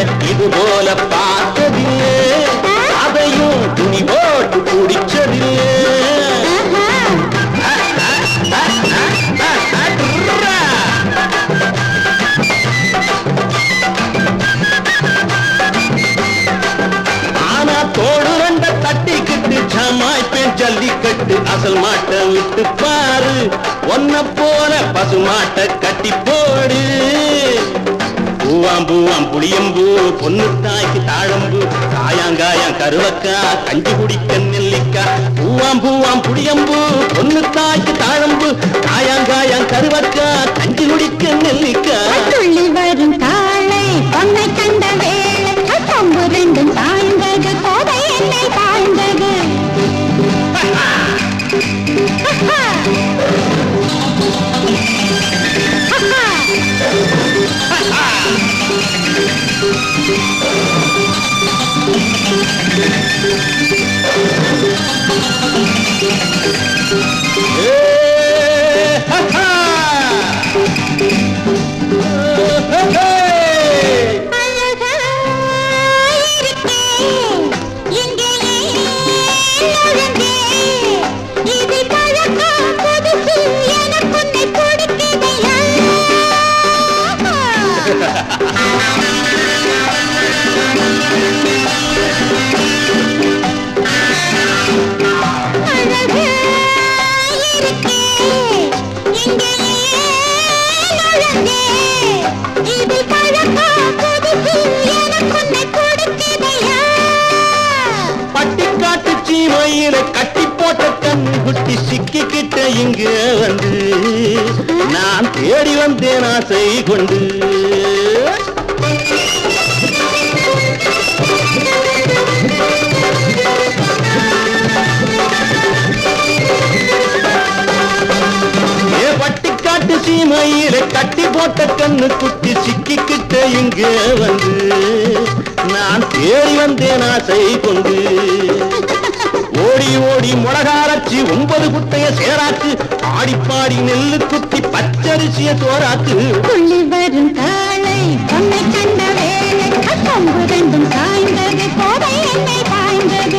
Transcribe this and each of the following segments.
இது போல பார்த்ததில்லை அதையும் துணி போட்டு குடிச்சதில்லை ஆனா தோடு ரெண்ட தட்டிக்கிட்டு ஜமாய்ப்பேன் ஜல்லிக்கட்டு அசல் மாட்டை விட்டு பாரு ஒன்ன போல பசு மாட்டை கட்டி போடு பூவாம் பூவாம் புளியம்பூ பொண்ணு தாய்க்கு தாழம்பூ காயாங்காயம் கருவக்கா கஞ்சி குடிக்க நெல்லிக்கா பூவாம் பூவாம் புளியம்பூ பொண்ணு தாய்க்கு தாழம்பு காயாங்காயம் கருவக்கா கஞ்சி குடிக்க நெல்லிக்கா துள்ளி வரும் காளை பொன்னை கண்ட வேளை கொம்பு ரெண்டும் தாழ்ந்தது கோதை என்னை தாழ்ந்தது ஏ, ஹா, ஹா. ஓ, ஹே, ஹே. அழகாயிருக்கே, எங்கேயே நுழைந்தே. இதில் பழக்கம் புதுசு, எனக்கு உன்னை பிடிக்குதையா? அழகாயிருக்கே, எங்கேயே நுழைந்தே. இதில் பழக்கம் புதுசு, எனக்கு உன்னை பிடிக்குதையா? பட்டிக்காட்டு சீமையில கட்டி போட்ட கண்ணு குட்டி சிக்கிக்கிட்ட இங்க வந்து நான் தேடி வந்தேன் ஆசை கொண்டு ஏ பட்டிக்காட்டு சீமையில கட்டி போட்ட கண்ணு குட்டி சிக்கிக்கிட்ட இங்க வந்து நான் தேடி வந்தேன் ஆசை கொண்டு ஓடி ஓடி முளகாரச்சி ஒன்பது குட்டைய சேராக்கு ஆடி பாடி நெல்லு குத்தி பச்சரிசிய சோறாக்கு துள்ளி வரும் காளை பொன்னை கண்ட வேளை கொம்பு ரெண்டும் சாய்ந்தது கோதை என்னை பாய்ந்தது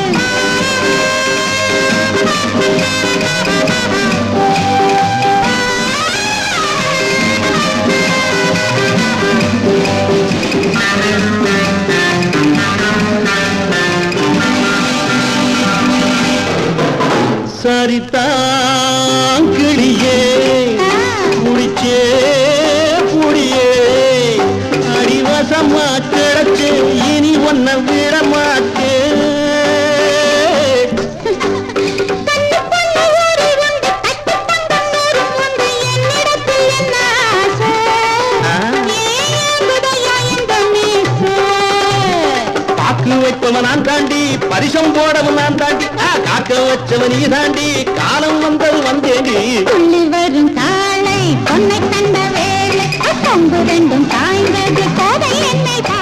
சரிதான் கிளியே குடிச்சே புடியே அடிவசமா கிடச்சே இனி ஒன்ன விட மாட்டேன் கண்ணு பொண்ணு ஊரு உண்டு கட்டு பந்தம் நூறு உண்டு என்னிடத்தில் என்ன ஆசை ஆ. ஏங்குதையா இந்த மீசை பாக்கு வைப்பவன் நான் தாண்டி பரிசம் போடவன் நான் தாண்டி ஆ, காக்க வச்சவன் நீ தாண்டி காலம் வந்தது வந்தேடி துள்ளி வரும் காளை பொன்னை கண்ட வேளை கொம்பு ரெண்டும் சாய்ந்தது கோதை என்னை